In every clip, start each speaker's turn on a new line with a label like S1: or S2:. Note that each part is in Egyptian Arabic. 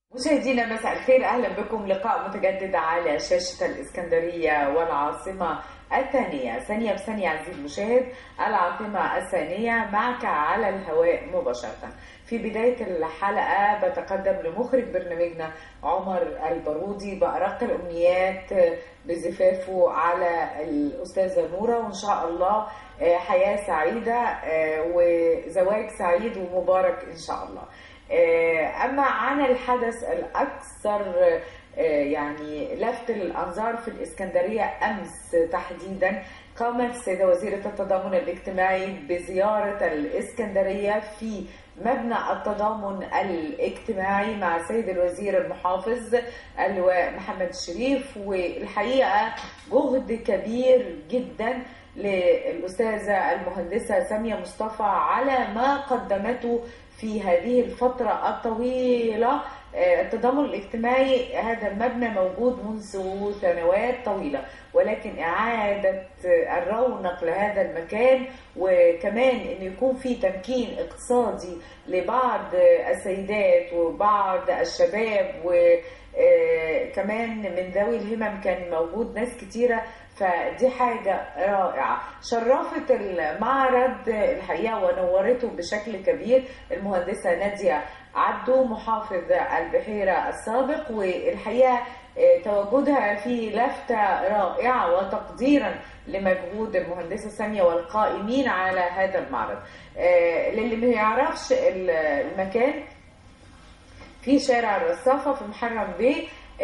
S1: مشاهدينا مساء الخير اهلا بكم لقاء متجدد على شاشه الاسكندريه والعاصمه الثانيه ثانيه بثانيه عزيزي المشاهد العاصمه الثانيه معك على الهواء مباشره في بدايه الحلقه بتقدم لمخرج برنامجنا عمر البارودي بارق الامنيات بزفافه على الاستاذه نوره وان شاء الله حياه سعيده وزواج سعيد ومبارك ان شاء الله أما عن الحدث الأكثر يعني لفت الأنظار في الإسكندرية أمس تحديدا قامت السيدة وزيرة التضامن الاجتماعي بزيارة الإسكندرية في مبنى التضامن الاجتماعي مع السيد الوزير المحافظ اللواء محمد الشريف والحقيقة جهد كبير جدا للأستاذة المهندسة سامية مصطفى على ما قدمته في هذه الفترة الطويلة التضامن الاجتماعي هذا المبنى موجود منذ سنوات طويلة ولكن إعادة الرونق لهذا المكان وكمان أن يكون في تمكين اقتصادي لبعض السيدات وبعض الشباب وكمان من ذوي الهمم كان موجود ناس كتيرة فدي حاجة رائعة شرفت المعرض الحقيقة ونورته بشكل كبير المهندسة نادية عبدو محافظ البحيرة السابق والحقيقة تواجدها في لفتة رائعة وتقديرا لمجهود المهندسة سامية والقائمين على هذا المعرض للي ما يعرفش المكان في شارع الرصافة في محرم بيه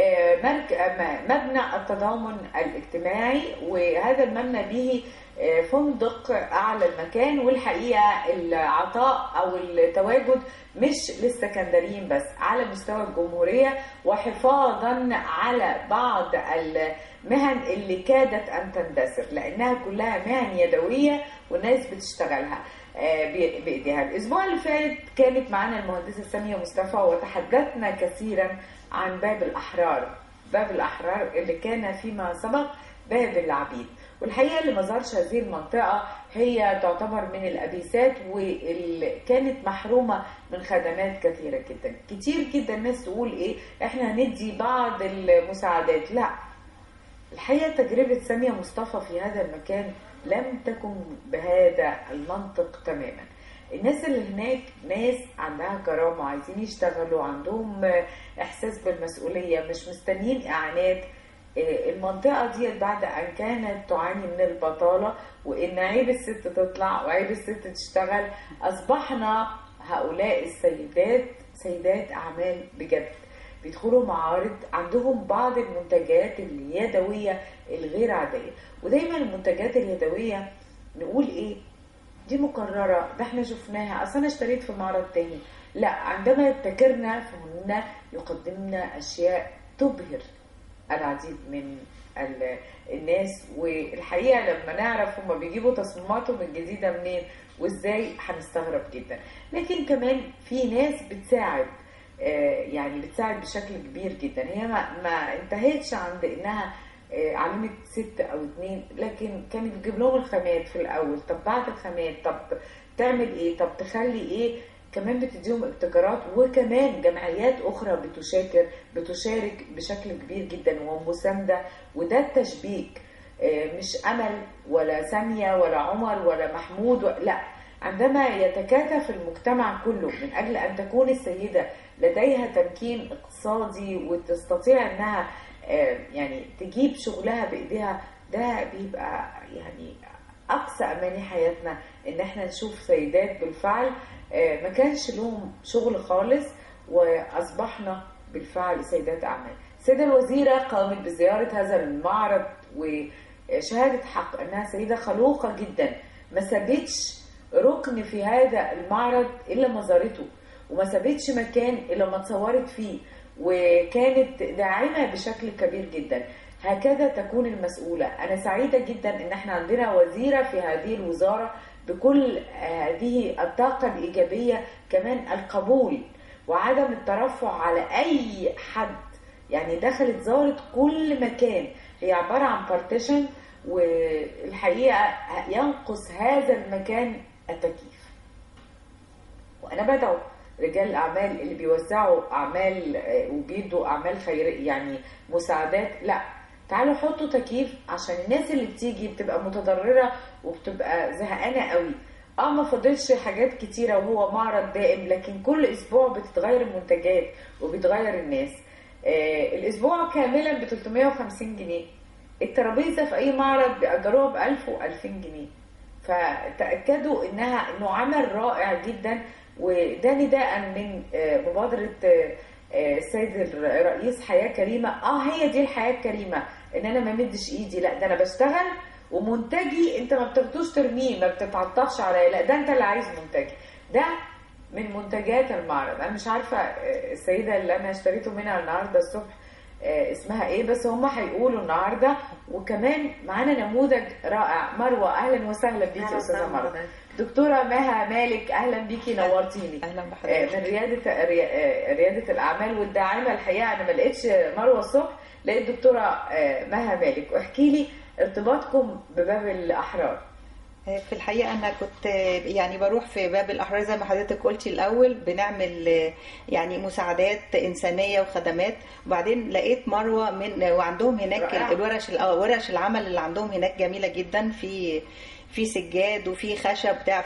S1: مبنى التضامن الاجتماعي وهذا المبنى به فندق اعلى المكان والحقيقه العطاء او التواجد مش للسكندريين بس على مستوى الجمهوريه وحفاظا على بعض المهن اللي كادت ان تندثر لانها كلها مهن يدويه والناس بتشتغلها بايديها الاسبوع اللي فات كانت معانا المهندسه ساميه مصطفى وتحدثنا كثيرا عن باب الاحرار باب الاحرار اللي كان فيما سبق باب العبيد والحقيقه اللي ما زارش هذه المنطقه هي تعتبر من الابيسات واللي كانت محرومه من خدمات كثيره جدا كتير جدا الناس تقول ايه احنا هندي بعض المساعدات لا الحقيقه تجربه ساميه مصطفى في هذا المكان لم تكن بهذا المنطق تماما الناس اللي هناك ناس عندها كرامة عايزين يشتغلوا عندهم إحساس بالمسؤولية مش مستنيين إعانات المنطقة دي بعد أن كانت تعاني من البطالة وإن عيب الست تطلع وعيب الست تشتغل أصبحنا هؤلاء السيدات سيدات أعمال بجد بيدخلوا معارض عندهم بعض المنتجات اليدوية الغير عادية ودايما المنتجات اليدوية نقول ايه دي مكررة ده احنا شفناها اصل انا اشتريت في معرض تاني لا عندما يبتكرنا فهن يقدمنا اشياء تبهر العديد من الناس والحقيقة لما نعرف هما بيجيبوا تصميماتهم الجديدة منين وازاي هنستغرب جدا لكن كمان في ناس بتساعد يعني بتساعد بشكل كبير جدا هي ما, ما انتهتش عند انها علمت ست او اتنين لكن كانت بتجيب لهم الخامات في الاول طب بعد الخامات طب تعمل ايه طب تخلي ايه كمان بتديهم ابتكارات وكمان جمعيات اخرى بتشاكر بتشارك بشكل كبير جدا ومسانده وده التشبيك مش امل ولا ساميه ولا عمر ولا محمود لا عندما يتكاتف المجتمع كله من اجل ان تكون السيده لديها تمكين اقتصادي وتستطيع انها يعني تجيب شغلها بايديها ده بيبقى يعني اقصى اماني حياتنا ان احنا نشوف سيدات بالفعل ما كانش لهم شغل خالص واصبحنا بالفعل سيدات اعمال السيده الوزيره قامت بزياره هذا المعرض وشهاده حق انها سيده خلوقه جدا ما سابتش ركن في هذا المعرض الا ما زارته وما سابتش مكان الا ما اتصورت فيه وكانت داعمه بشكل كبير جدا هكذا تكون المسؤوله انا سعيده جدا ان احنا عندنا وزيره في هذه الوزاره بكل هذه الطاقه الايجابيه كمان القبول وعدم الترفع على اي حد يعني دخلت زارت كل مكان هي عباره عن بارتيشن والحقيقه ينقص هذا المكان التكييف وانا بدعو رجال الاعمال اللي بيوزعوا اعمال آه، وبيدوا اعمال خيريه يعني مساعدات لا تعالوا حطوا تكييف عشان الناس اللي بتيجي بتبقى متضرره وبتبقى زهقانه قوي اه ما فاضلش حاجات كتيره وهو معرض دائم لكن كل اسبوع بتتغير المنتجات وبيتغير الناس آه الاسبوع كاملا ب 350 جنيه الترابيزه في اي معرض بيأجروها ب 1000 و 2000 جنيه فتأكدوا انها انه عمل رائع جدا وده نداء من آه، مبادرة آه، آه، السيد الرئيس حياة كريمة اه هي دي الحياة الكريمة ان انا ما مدش ايدي لا ده انا بشتغل ومنتجي انت ما بتاخدوش ترميه ما بتتعطفش عليا لا ده انت اللي عايز منتجي ده من منتجات المعرض انا مش عارفة آه، السيدة اللي انا اشتريته منها النهاردة الصبح آه، اسمها ايه بس هم هيقولوا النهارده وكمان معانا نموذج رائع مروه اهلا وسهلا بيكي
S2: أهلا
S1: استاذه
S2: وسهلا
S1: مروه
S2: بحضرتك.
S1: دكتوره مها مالك اهلا بيكي نورتيني
S2: اهلا
S1: آه،
S2: بحضرتك
S1: من رياده ري- آه، رياده الاعمال والداعمه الحقيقه انا ما لقيتش مروه الصبح لقيت دكتوره آه، مها مالك واحكي لي ارتباطكم بباب الاحرار
S2: في الحقيقة أنا كنت يعني بروح في باب الأحرار زي ما حضرتك قلتي الأول بنعمل يعني مساعدات إنسانية وخدمات وبعدين لقيت مروة من وعندهم هناك
S1: رائع.
S2: الورش آه، ورش العمل اللي عندهم هناك جميلة جدا في في سجاد وفي خشب بتاع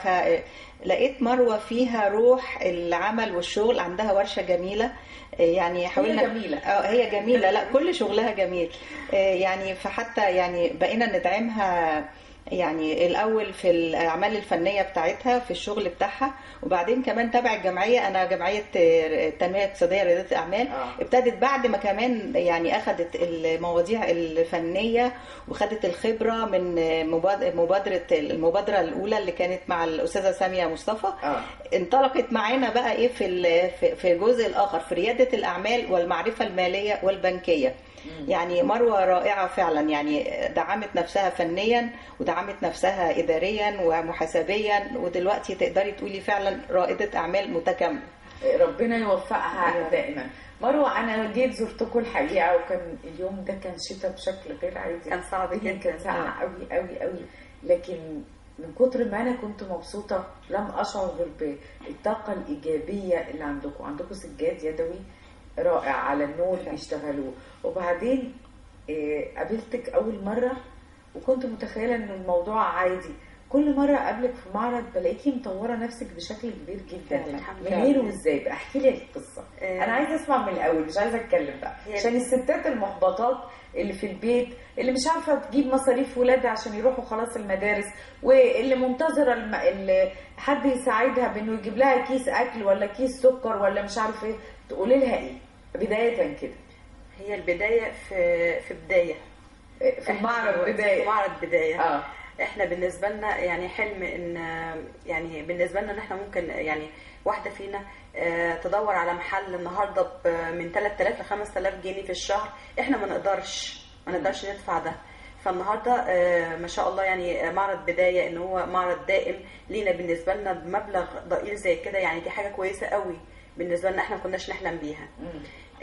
S2: فلقيت مروة فيها روح العمل والشغل عندها ورشة جميلة يعني حاولنا
S1: جميلة.
S2: اه هي جميلة لا كل شغلها جميل آه، يعني فحتى يعني بقينا ندعمها يعني الاول في الاعمال الفنيه بتاعتها في الشغل بتاعها وبعدين كمان تبع الجمعيه انا جمعيه التنميه الاقتصاديه رياده الاعمال
S1: آه.
S2: ابتدت بعد ما كمان يعني اخذت المواضيع الفنيه وخدت الخبره من مباد- مبادره المبادره الاولى اللي كانت مع الاستاذه ساميه مصطفى
S1: اه
S2: انطلقت معانا بقى ايه في ال- في- في الجزء الاخر في رياده الاعمال والمعرفه الماليه والبنكيه يعني مروه رائعه فعلا يعني دعمت نفسها فنيا ودعمت نفسها اداريا ومحاسبيا ودلوقتي تقدري تقولي فعلا رائده اعمال متكامله
S1: ربنا يوفقها دائما مروه انا جيت زرتكم الحقيقه وكان اليوم ده كان شتاء بشكل غير عادي
S2: كان صعب
S1: الدنيا
S2: جدا.
S1: كان ساقعه قوي قوي قوي لكن من كتر ما انا كنت مبسوطه لم اشعر غير بالطاقه الايجابيه اللي عندكم عندكم سجاد يدوي رائع على النول بيشتغلوه وبعدين آه، قابلتك اول مره وكنت متخيله ان الموضوع عادي كل مره اقابلك في معرض بلاقيكي مطوره نفسك بشكل كبير جدا
S2: فعلا.
S1: منين وازاي بقى احكي لي القصه
S2: آه.
S1: انا عايزه اسمع من الاول مش عايزه اتكلم بقى
S2: هي-
S1: عشان الستات المحبطات اللي في البيت اللي مش عارفه تجيب مصاريف ولادها عشان يروحوا خلاص المدارس واللي منتظره الم... اللي حد يساعدها بانه يجيب لها كيس اكل ولا كيس سكر ولا مش عارف ايه تقولي لها ايه بدايه كده
S3: هي البداية في في بداية
S1: في
S3: إحنا
S1: المعرض
S3: دلوقتي
S1: بدايه
S3: في معرض بداية
S1: اه
S3: احنا بالنسبة لنا يعني حلم ان يعني بالنسبة لنا ان احنا ممكن يعني واحدة فينا آه، تدور على محل النهاردة ب- من 3000 ل 5000 جنيه في الشهر احنا ما نقدرش ما نقدرش ندفع ده فالنهارده آه، ما شاء الله يعني معرض بدايه ان هو معرض دائم لينا بالنسبه لنا بمبلغ ضئيل زي كده يعني دي حاجه كويسه قوي بالنسبه لنا احنا ما كناش نحلم بيها
S1: مم.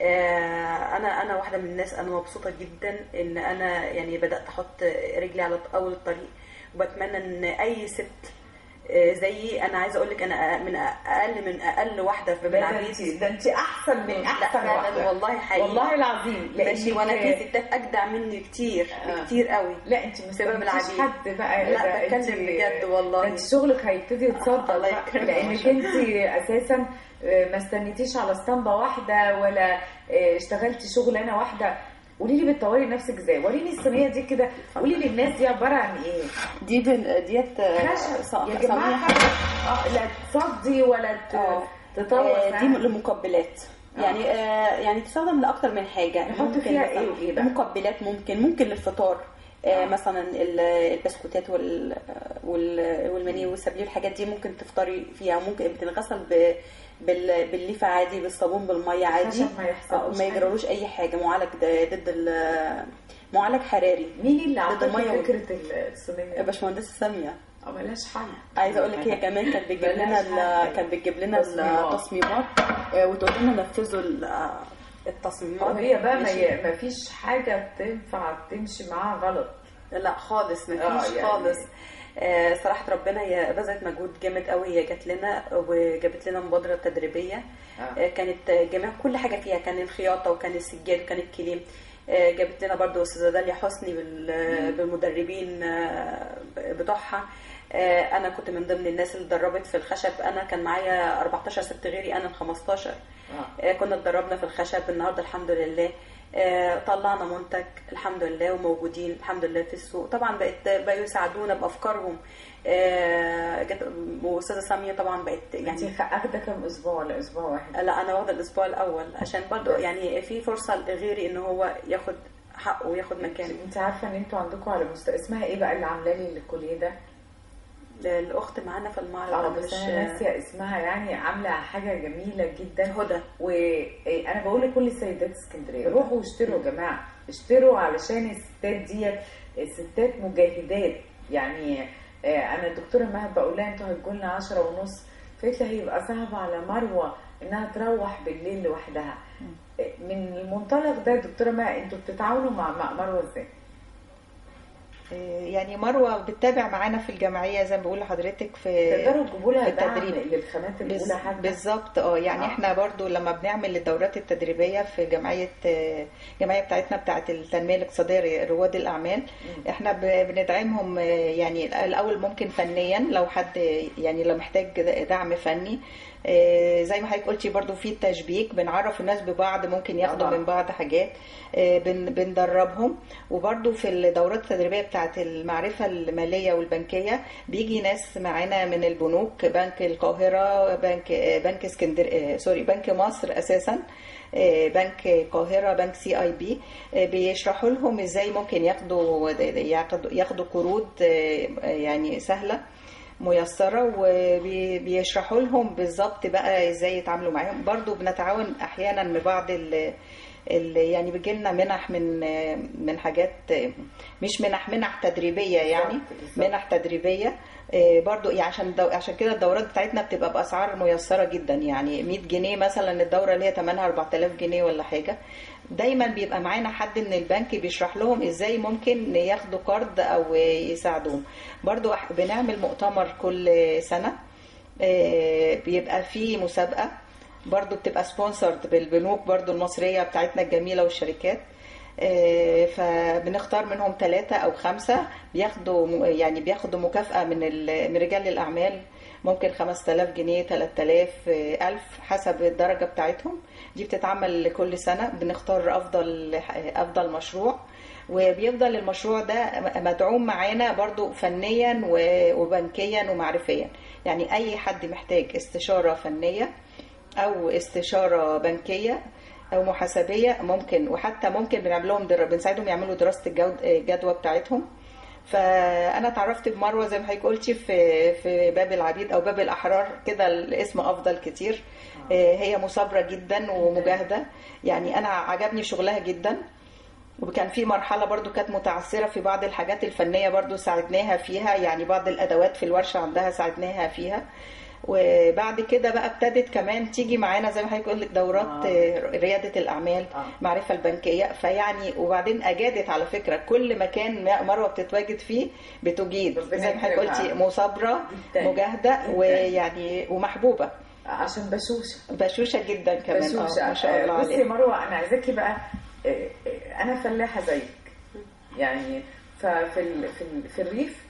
S3: آه، انا انا واحده من الناس انا مبسوطه جدا ان انا يعني بدات احط رجلي على اول الطريق وبتمنى ان اي ست آه، زيي انا عايزه اقول لك انا من اقل من اقل واحده في باب
S1: ده
S3: العريس
S1: انت ده انت احسن من
S3: لا
S1: احسن
S3: فعلا
S1: واحده
S3: والله حقيقي
S1: والله العظيم
S3: ماشي
S1: لأنك-
S3: وانا في ستات اجدع مني كتير
S1: آه.
S3: كتير قوي
S1: لا انت ما
S3: سبب
S1: استنيتيش
S3: العبيد.
S1: حد بقى
S3: لا،
S1: ده
S3: بتكلم
S1: انت-
S3: بجد والله.
S1: ده انت شغلك هيبتدي يتصدر
S3: الله
S1: بقى،
S3: يكرمك.
S1: لانك انت اساسا آه، ما استنيتيش على اسطمبه واحده ولا آه، اشتغلتي شغلانه واحده قولي لي بتطوري نفسك ازاي وريني الصينيه دي كده قولي للناس دي عباره عن ايه
S3: دي بن- ديت آه،
S1: خشب
S3: ص-
S1: يا جماعه
S3: صنيع
S1: اه لا تصدي ولا ت-
S3: اه.
S1: تطور
S3: آه، دي لمقبلات
S1: آه.
S3: يعني آه يعني تستخدم لاكتر من حاجه
S1: نحط
S3: ممكن
S1: فيها
S3: مثلاً
S1: ايه وايه بقى؟
S3: مقبلات ممكن ممكن للفطار آه
S1: آه.
S3: مثلا ال- البسكوتات وال وال- والمني والسبلي والحاجات دي ممكن تفطري فيها ممكن بتنغسل ب بال- بالليفه عادي بالصابون بالميه عادي
S1: عشان ما يحصلوش
S3: آه، ما يجرالوش اي حاجه معالج ده ضد ال- معالج حراري
S1: مين اللي
S3: ضد
S1: عطاكي
S3: المية وال-
S1: فكره الصينيه
S3: باشمهندسه ساميه
S1: اه ملهاش حل
S3: عايزه اقول لك هي كمان كانت بتجيب لنا
S1: بلاش حاجة.
S3: ال- كانت بتجيب لنا
S1: تصميمات.
S3: التصميمات آه، وتقول لنا نفذوا ال- آه، التصميمات
S1: وهي بقى ما
S3: ماشي.
S1: ي- ما فيش حاجة تنفع تمشي معاها غلط
S3: لا خالص
S1: آه،
S3: مفيش
S1: يعني-
S3: خالص آه، صراحه ربنا هي بذلت مجهود جامد قوي هي جات لنا وجابت لنا مبادره تدريبيه
S1: آه.
S3: آه، كانت جميع كل حاجه فيها كان الخياطه وكان السجاد وكان الكليم آه، جابت لنا برضو استاذه داليا حسني بال- بالمدربين آه، بتوعها آه، انا كنت من ضمن الناس اللي اتدربت في الخشب انا كان معايا 14 ست غيري انا ال 15
S1: آه.
S3: آه، كنا اتدربنا في الخشب النهارده الحمد لله آه، طلعنا منتج الحمد لله وموجودين الحمد لله في السوق طبعا بقت بقوا يساعدونا بافكارهم آه، جت واستاذه ساميه طبعا بقت
S1: انت
S3: يعني
S1: اخده كام اسبوع ولا اسبوع واحد
S3: لا انا واخده الاسبوع الاول عشان برضو يعني في فرصه لغيري ان هو ياخد حقه وياخد مكانه
S1: انت عارفه ان انتوا عندكم على مستوى اسمها ايه بقى اللي عامله لي الكوليه ده
S3: الاخت معانا في المعرض
S1: اه
S3: أنا
S1: بس
S3: مش
S1: انا ناسيه اسمها يعني عامله حاجه جميله جدا
S3: هدى
S1: وانا بقول لكل سيدات اسكندريه روحوا اشتروا يا جماعه اشتروا علشان الستات ديت ستات مجاهدات يعني آه، انا الدكتوره مها بقول لها انتوا هتجوا لنا 10 ونص فقلت لها هيبقى صعب على مروه انها تروح بالليل لوحدها آه، من المنطلق ده دكتوره مها انتوا بتتعاونوا مع مع مروه ازاي؟
S2: يعني مروه بتتابع معانا في الجمعيه زي ما بقول لحضرتك في
S1: تقدروا تجيبوا لها
S2: في
S1: دعم
S2: التدريب.
S1: للخامات
S2: بز-
S1: الاولى حتى
S2: بالظبط اه يعني
S1: آه.
S2: احنا برضو لما بنعمل الدورات التدريبيه في جمعيه آه، الجمعيه بتاعتنا بتاعت التنميه الاقتصاديه رواد الاعمال احنا ب- بندعمهم آه، يعني الاول ممكن فنيا لو حد يعني لو محتاج دعم فني آه، زي ما حضرتك قلتي برضو في التشبيك بنعرف الناس ببعض ممكن ياخدوا
S1: طبعا.
S2: من بعض حاجات آه، بن- بندربهم وبرضو في الدورات التدريبيه بتاعت المعرفه الماليه والبنكيه بيجي ناس معانا من البنوك بنك القاهره بنك آه، بنك اسكندر آه، سوري بنك مصر اساسا آه، بنك القاهره بنك سي اي بي آه، بيشرحوا لهم ازاي ممكن ياخدوا ياخدوا ياخدوا قروض آه، يعني سهله ميسره وبيشرحوا لهم بالظبط بقى ازاي يتعاملوا معاهم برضو بنتعاون احيانا مع بعض ال ال- يعني بيجي لنا منح من من حاجات مش منح منح تدريبيه يعني
S1: بالظبط، بالظبط.
S2: منح تدريبيه آه، برضو يعني عشان دو عشان كده الدورات بتاعتنا بتبقى باسعار ميسره جدا يعني 100 جنيه مثلا الدوره اللي هي ثمنها 4000 جنيه ولا حاجه دايما بيبقى معانا حد من البنك بيشرح لهم ازاي ممكن ياخدوا قرض او يساعدوهم برضو أح- بنعمل مؤتمر كل سنه آه، بيبقى فيه مسابقه برضو بتبقى سبونسرد بالبنوك برضو المصريه بتاعتنا الجميله والشركات آه، فبنختار منهم ثلاثة أو خمسة بياخدوا م- يعني بياخدوا مكافأة من ال- من رجال الأعمال ممكن 5000 جنيه 3000 آه، ألف حسب الدرجة بتاعتهم دي بتتعمل كل سنة بنختار أفضل أفضل مشروع وبيفضل المشروع ده مدعوم معانا برضو فنيا و- وبنكيا ومعرفيا يعني أي حد محتاج استشارة فنية او استشاره بنكيه او محاسبيه ممكن وحتى ممكن بنعمل لهم در... بنساعدهم يعملوا دراسه الجود... الجدوى بتاعتهم فانا اتعرفت بمروه زي ما حضرتك قلتي في في باب العبيد او باب الاحرار كده الاسم افضل كتير آه، هي مثابره جدا ومجاهده يعني انا عجبني شغلها جدا وكان في مرحلة برضو كانت متعثرة في بعض الحاجات الفنية برضو ساعدناها فيها يعني بعض الأدوات في الورشة عندها ساعدناها فيها وبعد كده بقى ابتدت كمان تيجي معانا زي ما حضرتك قلت دورات
S1: آه.
S2: آه. ريادة الأعمال
S1: آه.
S2: معرفة البنكية فيعني وبعدين أجادت على فكرة كل مكان مروة بتتواجد فيه بتجيد
S1: ربنا
S2: زي ما حضرتك
S1: يكرمها.
S2: قلتي مثابرة
S1: جداً.
S2: مجاهدة
S1: جداً.
S2: ويعني ومحبوبة
S1: عشان بشوشه
S2: بشوشة جدا كمان
S1: بشوشه
S2: آه ما شاء الله
S1: آه، بصي يا
S2: عليها
S1: مروه انا عايزاكي بقى آه، آه، انا فلاحه زيك يعني ففي ال... في ال... في الريف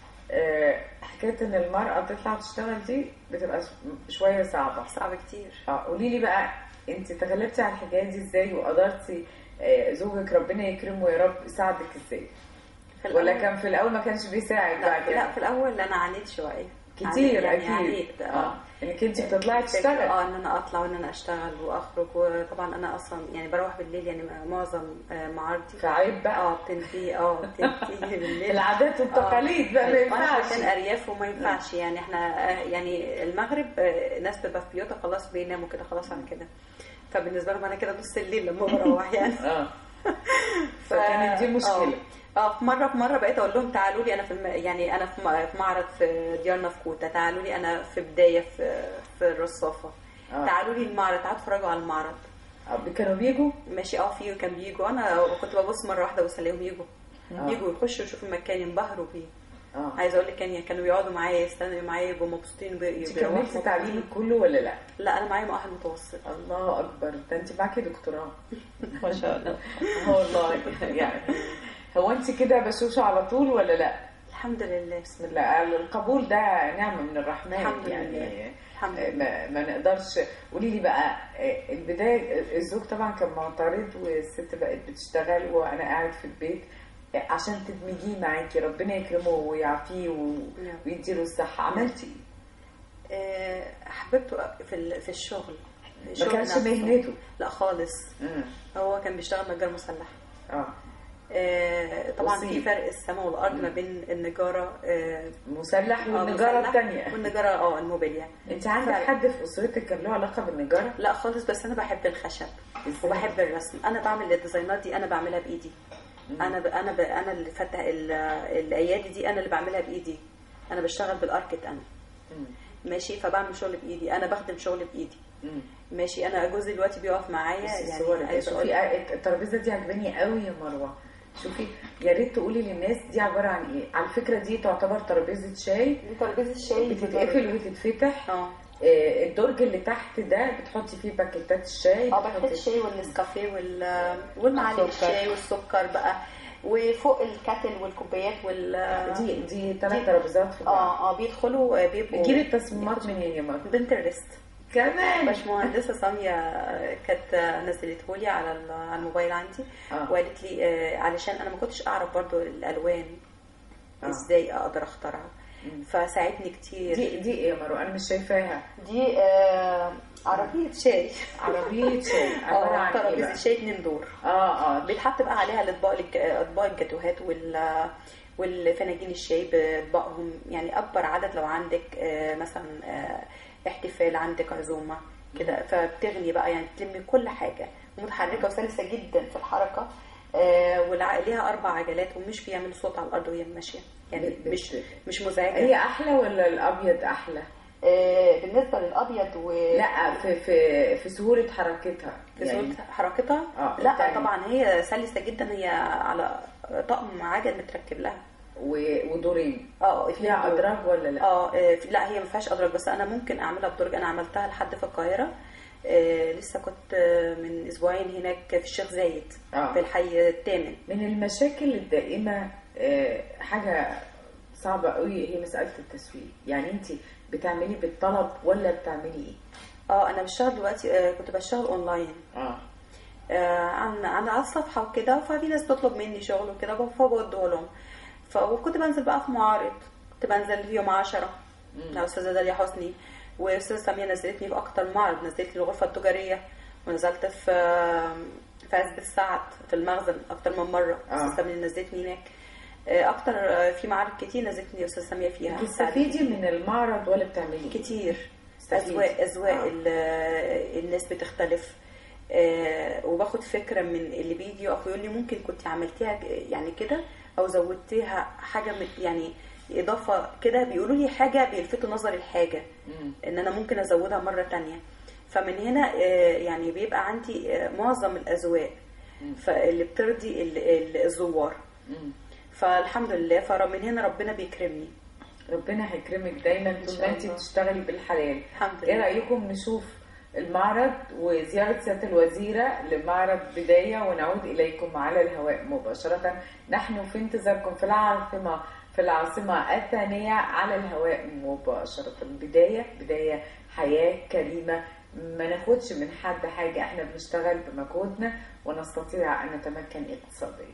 S1: آه، حكايه ان المراه تطلع تشتغل دي بتبقى شويه صعبه
S3: صعب كتير
S1: اه قولي لي بقى انت تغلبتي على الحكايه دي ازاي وقدرتي آه، زوجك ربنا يكرمه يا رب ساعدك ازاي
S3: في
S1: ولا
S3: الأول-
S1: كان في الاول ما كانش بيساعد
S3: لا,
S1: بعد
S3: لا في الاول انا عانيت شويه
S1: كتير
S3: عانيت- يعني
S1: اكيد
S3: عانيت
S1: اه انك انت بتطلعي
S3: الفكرة
S1: تشتغلي
S3: اه ان انا اطلع وان انا اشتغل واخرج وطبعا انا اصلا يعني بروح بالليل يعني معظم آه، معارضي
S1: فعيب بقى
S3: اه بتنتهي اه بتنتهي بالليل
S1: العادات والتقاليد بقى ما
S3: وانا
S1: ينفعش
S3: في مكان ارياف وما ينفعش يعني احنا آه، يعني المغرب آه، ناس بتبقى في بيوتها خلاص بيناموا كده خلاص على كده فبالنسبه لهم انا كده نص الليل لما بروح يعني
S1: اه فكانت دي مشكله
S3: اه آه، في مره في مره بقيت اقول لهم تعالوا لي انا في الم... يعني انا في م- في معرض في ديارنا في كوتا تعالوا لي انا في بدايه في في الرصافه
S1: آه.
S3: تعالوا لي المعرض تعالوا اتفرجوا على المعرض
S1: آه، كانوا بيجوا
S3: ماشي اه في كان بيجوا انا كنت ببص مره واحده بس الاقيهم يجوا
S1: آه.
S3: يجوا يخشوا يشوفوا المكان ينبهروا بيه
S1: اه
S3: عايزه اقول لك يعني كانوا بيقعدوا معايا يستنوا معايا يبقوا مبسوطين وبي-
S1: انت
S3: بيروحوا
S1: كملتي
S3: مبسوطين.
S1: تعليمك كله ولا لا؟
S3: لا انا معايا مؤهل متوسط
S1: الله اكبر ده انت معاكي دكتوراه
S2: ما شاء الله
S1: اه والله يعني هو انت كده بشوشه على طول ولا لا؟
S3: الحمد لله
S1: بسم الله القبول ده نعمه من الرحمن
S3: الحمد
S1: يعني
S3: لله. الحمد لله
S1: ما, ما نقدرش قولي لي بقى آه، البدايه الزوج طبعا كان معترض والست بقت بتشتغل وانا قاعد في البيت آه، عشان تدمجيه معاكي ربنا يكرمه ويعافيه و-
S3: نعم.
S1: ويديله الصحه عملتي ايه؟
S3: آه، حبيبته في ال- في الشغل
S1: ما
S3: الشغل
S1: كانش
S3: نفسه.
S1: مهنته
S3: لا خالص
S1: مم.
S3: هو كان بيشتغل نجار مسلح
S1: اه
S3: آه، طبعا
S1: أصيب.
S3: في فرق السماء والارض ما بين النجاره آه،
S1: مسلح
S3: آه،
S1: والنجاره
S3: مسلح
S1: الثانيه
S3: والنجاره اه الموبيليا
S1: انت عندك
S3: فرق.
S1: حد في اسرتك كان له علاقه بالنجاره؟
S3: لا خالص بس انا بحب الخشب
S1: إزاي؟
S3: وبحب الرسم انا بعمل الديزاينات دي انا بعملها بايدي انا ب... انا ب... انا اللي فاتح ال... الايادي دي انا اللي بعملها بايدي انا بشتغل بالاركت انا
S1: مم.
S3: ماشي فبعمل شغل بايدي انا بخدم شغل بايدي
S1: مم.
S3: ماشي انا جوزي دلوقتي بيقف معايا
S1: بصي
S3: يعني
S1: صورك
S3: عايزه اقول
S1: شوفي آه، الترابيزه دي عجباني قوي يا مروه شوفي يا ريت تقولي للناس دي عباره عن ايه على فكره دي تعتبر ترابيزه شاي
S3: دي ترابيزه الشاي
S1: بتتقفل وتتفتح
S3: اه
S1: آه، الدرج اللي تحت ده بتحطي فيه باكيتات الشاي
S3: اه باكيت
S1: بتحطي-
S3: الشاي والنسكافيه وال... والمعالق
S2: السكر.
S3: الشاي والسكر بقى وفوق الكاتل والكوبايات وال
S1: دي دي ثلاث
S3: دي-
S1: ترابيزات في بعض
S3: اه اه بيدخلوا آه، بيبقوا
S1: بتجيبي التصميمات منين يا مروه؟
S3: بنترست
S1: كمان
S3: باشمهندسه ساميه كانت نزلته لي على ال- على الموبايل عندي
S1: آه.
S3: وقالت لي آه، علشان انا ما كنتش اعرف برضو الالوان
S1: آه.
S3: ازاي اقدر اختارها فساعدني كتير
S1: دي دي ايه يا مروه انا مش شايفاها
S3: دي آه، عربيه شاي
S1: عربيه شاي عباره
S3: اه
S1: عن ايه
S3: ترابيزه
S1: بقى؟
S3: شاي اتنين دور
S1: اه اه
S3: بيتحط بقى عليها الاطباق الج- اطباق الجاتوهات وال والفناجين الشاي باطباقهم يعني اكبر عدد لو عندك آه، مثلا آه، احتفال عندك عزومه كده فبتغني بقى يعني تلمي كل حاجه ومتحركه وسلسه جدا في الحركه آه، والع- ليها اربع عجلات ومش بيعمل صوت على الارض وهي ماشيه يعني
S1: بت-
S3: مش
S1: بت-
S3: مش مزعجه
S1: هي احلى ولا الابيض احلى؟
S3: آه، بالنسبه للابيض و
S1: لا في في في سهوله حركتها
S3: في
S1: يعني
S3: صورة حركتها
S1: آه،
S3: لا
S1: التانية.
S3: طبعا هي سلسه جدا هي على طقم عجل متركب لها
S1: و- ودورين
S3: اه اتنين
S1: فيها
S3: دور.
S1: ادراج ولا لا؟
S3: اه آه، في- لا هي ما فيهاش ادراج بس انا ممكن اعملها بدرج انا عملتها لحد في القاهره آه لسه كنت آه، من اسبوعين هناك في الشيخ زايد
S1: آه.
S3: في الحي الثامن
S1: من المشاكل الدائمه آه، حاجه صعبه قوي هي مساله التسويق يعني انت بتعملي بالطلب ولا بتعملي ايه؟
S3: اه انا بشتغل دلوقتي آه كنت بشتغل اونلاين
S1: اه
S3: آه عن عن على الصفحه وكده ففي ناس بتطلب مني شغل وكده فبوديه لهم ف وكنت بنزل بقى في معارض كنت بنزل يوم 10 مع الاستاذه داليا حسني واستاذه ساميه نزلتني في اكتر من معرض نزلت لي الغرفه التجاريه ونزلت في في عزبة السعد في المخزن اكتر من مره
S1: آه.
S3: استاذه ساميه نزلتني هناك آه، اكتر آه، في معارض كتير نزلتني استاذه ساميه فيها
S1: بتستفيدي من المعرض ولا بتعملي ايه؟
S3: كتير
S1: استفيد.
S3: اذواق اذواق
S1: آه.
S3: ال- الناس بتختلف آه، وباخد فكره من اللي بيجي يقف يقول لي ممكن كنت عملتيها ج- يعني كده او زودتيها حاجه من يعني اضافه كده بيقولوا لي حاجه بيلفتوا نظري الحاجه
S1: مم.
S3: ان انا ممكن ازودها مره تانية فمن هنا آه، يعني بيبقى عندي آه، معظم الاذواق فاللي بترضي ال- ال- الزوار
S1: مم.
S3: فالحمد لله فمن هنا ربنا بيكرمني
S1: ربنا هيكرمك دايما طول
S3: شاء
S1: ما انت
S3: الله.
S1: بتشتغلي بالحلال
S3: الحمد
S1: ايه
S3: لله
S1: رايكم نشوف المعرض وزيارة سيادة الوزيرة لمعرض بداية ونعود إليكم على الهواء مباشرة نحن في انتظاركم في العاصمة في العاصمة الثانية على الهواء مباشرة بداية بداية حياة كريمة ما ناخدش من حد حاجة احنا بنشتغل بمجهودنا ونستطيع أن نتمكن اقتصاديا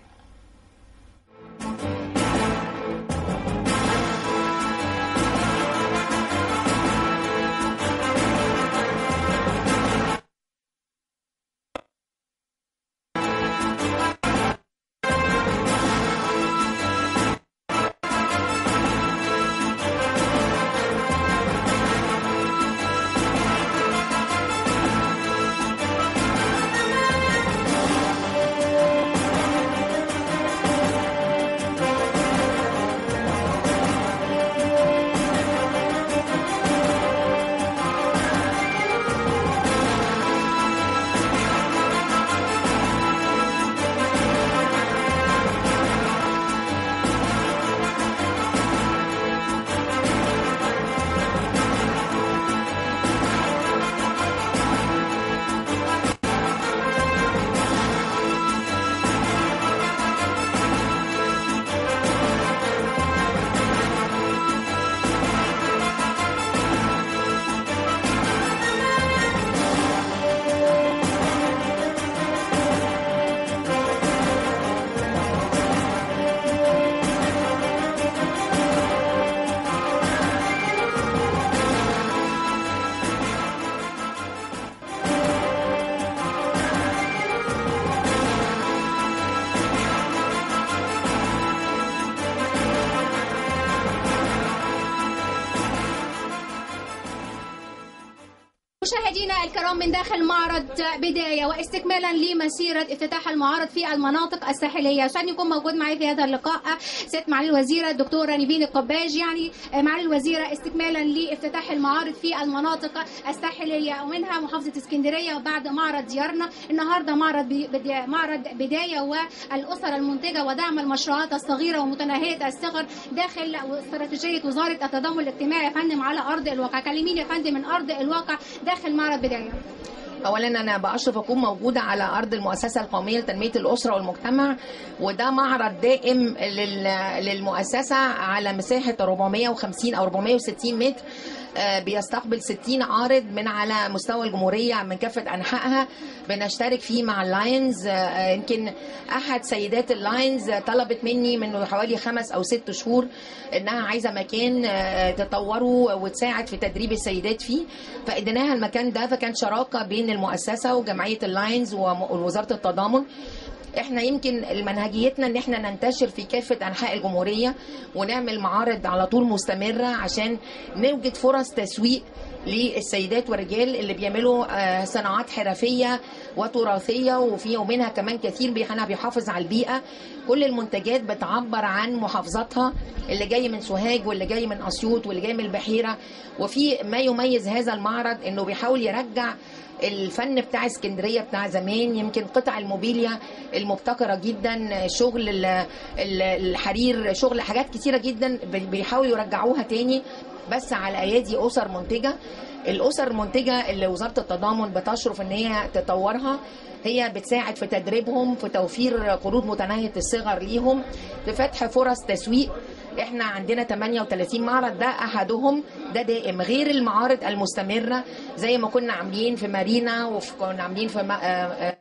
S4: مشاهدينا الكرام من داخل معرض بداية واستكمالا لمسيرة افتتاح المعارض في المناطق الساحلية عشان يكون موجود معي في هذا اللقاء ست معالي الوزيرة الدكتورة نيفين القباج يعني معالي الوزيرة استكمالا لافتتاح المعارض في المناطق الساحلية ومنها محافظة اسكندرية وبعد معرض ديارنا النهاردة معرض بداية معرض بداية والأسر المنتجة ودعم المشروعات الصغيرة ومتناهية الصغر داخل استراتيجية وزارة التضامن الاجتماعي يا فندم على أرض الواقع كلميني يا فندم من أرض الواقع داخل معرض بداية
S5: اولا انا باشرف اكون موجوده على ارض المؤسسه القوميه لتنميه الاسره والمجتمع وده معرض دائم لل- للمؤسسه على مساحه 450 او 460 متر آه، بيستقبل 60 عارض من على مستوى الجمهورية من كافة أنحائها بنشترك فيه مع اللاينز آه، يمكن أحد سيدات اللاينز طلبت مني من حوالي خمس أو ست شهور إنها عايزة مكان آه، تطوره وتساعد في تدريب السيدات فيه فإديناها المكان ده فكان شراكة بين المؤسسة وجمعية اللاينز ووزارة التضامن احنا يمكن منهجيتنا ان احنا ننتشر في كافه انحاء الجمهوريه ونعمل معارض على طول مستمره عشان نوجد فرص تسويق للسيدات والرجال اللي بيعملوا آه، صناعات حرفيه وتراثيه وفي ومنها كمان كثير بيحنا بيحافظ على البيئه كل المنتجات بتعبر عن محافظاتها اللي جاي من سوهاج واللي جاي من اسيوط واللي جاي من البحيره وفي ما يميز هذا المعرض انه بيحاول يرجع الفن بتاع اسكندريه بتاع زمان يمكن قطع الموبيليا المبتكره جدا شغل ال- ال- الحرير شغل حاجات كتيره جدا بي- بيحاولوا يرجعوها تاني بس على ايادي اسر منتجه الاسر المنتجه اللي وزاره التضامن بتشرف ان هي تطورها هي بتساعد في تدريبهم في توفير قروض متناهيه الصغر ليهم في فتح فرص تسويق احنا عندنا 38 معرض ده احدهم ده دائم غير المعارض المستمره زي ما كنا عاملين في مارينا وكنا عاملين في ما- آه، آه،